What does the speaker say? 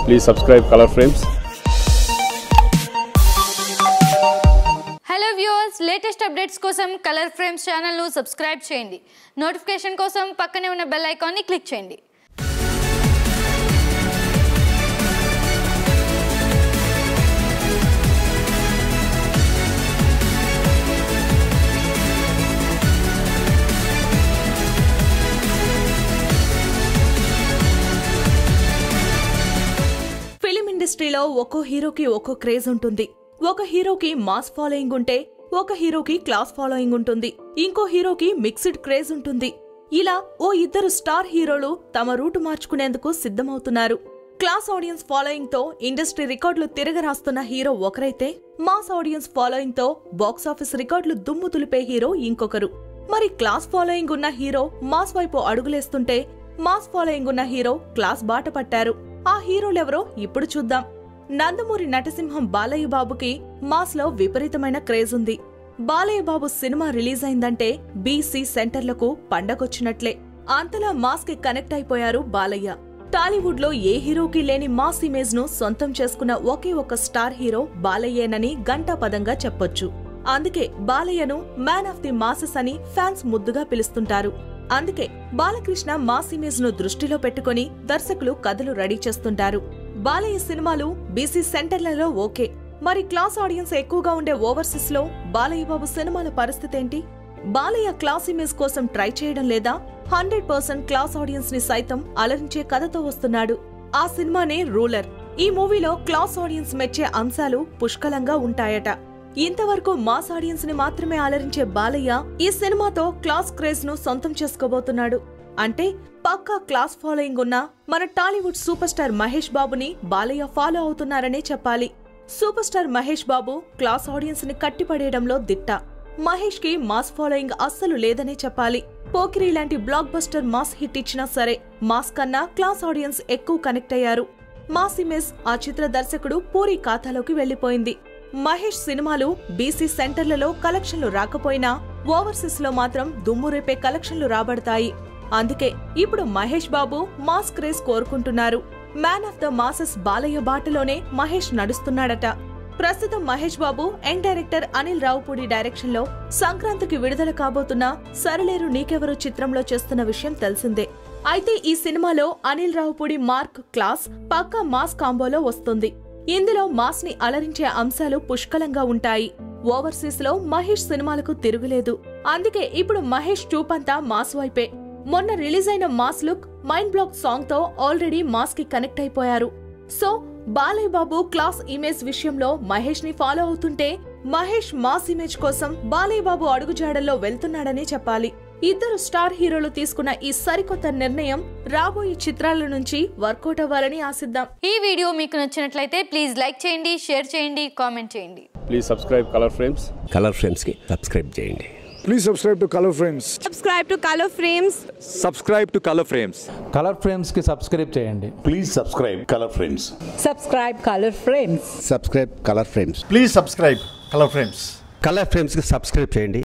Please subscribe Color Frames. Hello viewers latest updates కోసం Color Frames ఛానల్ను subscribe చేయండి notification కోసం పక్కనే ఉన్న బెల్ ఐకాన్ని క్లిక్ చేయండి ఫిలిం ఇండస్ట్రీలో ఒక్కో హీరోకి ఒక్కో క్రేజ్ ఉంటుంది ఒక హీరోకి మాస్ ఫాలోయింగ్ ఉంటే ఒక హీరోకి క్లాస్ ఫాలోయింగ్ ఉంటుంది ఇంకో హీరోకి మిక్స్డ్ క్రేజ్ ఉంటుంది ఇలా ఓ ఇద్దరు స్టార్ హీరోలు తమ రూటు మార్చుకునేందుకు సిద్ధమవుతున్నారు క్లాస్ ఆడియన్స్ ఫాలోయింగ్ తో ఇండస్ట్రీ రికార్డులు తిరగరాస్తున్న హీరో ఒకరైతే మాస్ ఆడియన్స్ ఫాలోయింగ్ తో బాక్సాఫీస్ రికార్డులు దుమ్ము తులిపే హీరో ఇంకొకరు మరి క్లాస్ ఫాలోయింగ్ ఉన్న హీరో మాస్ వైపు అడుగులేస్తుంటే మాస్ ఫాలోయింగ్ ఉన్న హీరో క్లాస్ బాట పట్టారు ఆ హీరోలెవరో ఇప్పుడు చూద్దాం నందమూరి నటసింహం బాలయ్య బాబుకి మాస్ లో విపరీతమైన క్రేజ్ ఉంది బాలయ్య బాబు సినిమా రిలీజ్ అయిందంటే బీసీ సెంటర్లకు పండగొచ్చినట్లే అంతలా మాస్ కి కనెక్ట్ అయిపోయారు బాలయ్య టాలీవుడ్ లో ఏ హీరోకి లేని మాస్ ఇమేజ్ ను సొంతం చేసుకున్న ఒకే ఒక స్టార్ హీరో బాలయ్యేనని గంటాపదంగా చెప్పొచ్చు అందుకే బాలయ్యను మ్యాన్ ఆఫ్ ది మాసెస్ అని ఫ్యాన్స్ ముద్దుగా పిలుస్తుంటారు అందుకే బాలకృష్ణ మాస్ ఇమేజ్ ను దృష్టిలో పెట్టుకుని దర్శకులు కథలు రెడీ చేస్తుంటారు బాలయ్య సినిమాలు బీసీ సెంటర్లలో ఓకే మరి క్లాస్ ఆడియన్స్ ఎక్కువగా ఉండే ఓవర్సీస్ లో బాలయ్య బాబు సినిమాల పరిస్థితి ఏంటి బాలయ్య క్లాస్ ఇమేజ్ కోసం ట్రై చేయడం లేదా హండ్రెడ్ పర్సెంట్ క్లాస్ ఆడియన్స్ ని సైతం అలరించే కథతో వస్తున్నాడు ఆ సినిమానే రూలర్ ఈ మూవీలో క్లాస్ ఆడియన్స్ మెచ్చే అంశాలు పుష్కలంగా ఉంటాయట ఇంతవరకు మాస్ ఆడియన్స్ ని మాత్రమే అలరించే బాలయ్య ఈ సినిమాతో క్లాస్ క్రేజ్ ను సొంతం చేసుకోబోతున్నాడు అంటే పక్కా క్లాస్ ఫాలోయింగ్ ఉన్న మన టాలీవుడ్ సూపర్ స్టార్ మహేష్ బాబుని బాలయ్య ఫాలో అవుతున్నారనే చెప్పాలి super star Mahesh Babu class audience ని కట్టిపడేయడంలో దిట్ట మహేష్ కి మాస్ ఫాలోయింగ్ అస్సలు లేదనే చెప్పాలి పోకిరి లాంటి బ్లాక్ బస్టర్ మాస్ హిట్ ఇచ్చినా సరే మాస్ కన్నా క్లాస్ ఆడియన్స్ ఎక్కువ కనెక్ట్ అయ్యారు మాస్ ఇమేజ్ ఆ చిత్ర దర్శకుడు పూరి ఖాతాలోకి వెళ్లిపోయింది మహేష్ సినిమాలు బీసీ సెంటర్లలో కలెక్షన్లు రాకపోయినా ఓవర్సీస్ లో మాత్రం దుమ్ము రేపే కలెక్షన్లు రాబడతాయి అందుకే ఇప్పుడు మహేష్ బాబు మాస్ క్రేజ్ కోరుకుంటున్నారు man of the masses Balayya బాటలోనే మహేష్ నడుస్తున్నాడట ప్రస్తుతం Mahesh Babu young director Anil Ravipudi direction లో సంక్రాంతికి విడుదల కాబోతున్న సరలేరు నీకెవరు చిత్రంలో చేస్తున్న విషయం తెలిసిందే అయితే ఈ సినిమాలో అనిల్ రావుపూడి మార్క్ క్లాస్ పక్కా మాస్ కాంబోలో వస్తుంది ఇందులో మాస్ ని అలరించే అంశాలు పుష్కలంగా ఉంటాయి ఓవర్సీస్ లో మహేష్ సినిమాలకు తిరుగులేదు అందుకే ఇప్పుడు మహేష్ చూపంతా మాస్ వైపే మొన్న రిలీజ్ అయిన mass look mind block song తో ఆల్రెడీ మాస్ కి కనెక్ట్ అయిపోయారు so Balayya Babu class image విషయంలో మహేష్ ని ఫాలో అవుతుంటే మహేష్ మాస్ ఇమేజ్ కోసం బాలయ్య బాబు అడుగుజాడల్లో వెళ్తున్నాడనే చెప్పాలి ఇద్దరు స్టార్ హీరోలు తీసుకున్న ఈ సరికొత్త నిర్ణయం రాబోయే చిత్రాల నుంచి వర్కౌట్ అవ్వాలని ఆశిద్దాం ఈ వీడియో మీకు నచ్చినట్లయితే ప్లీజ్ లైక్ చేయండి షేర్ చేయండి కామెంట్ చేయండి Please subscribe Color Frames. Colour ఫ్రేమ్స్కి సబ్స్క్రైబ్ చేయండి Please subscribe to Color Frames. subscribe to Color Frames subscribe to color frames colour ఫ్రేమ్స్కి సబ్స్క్రైబ్ చేయండి Please subscribe Color Frames. subscribe Color Frames subscribe colour frames Please subscribe Color Frames. Colour ఫ్రేమ్స్కి subscribe చేయండి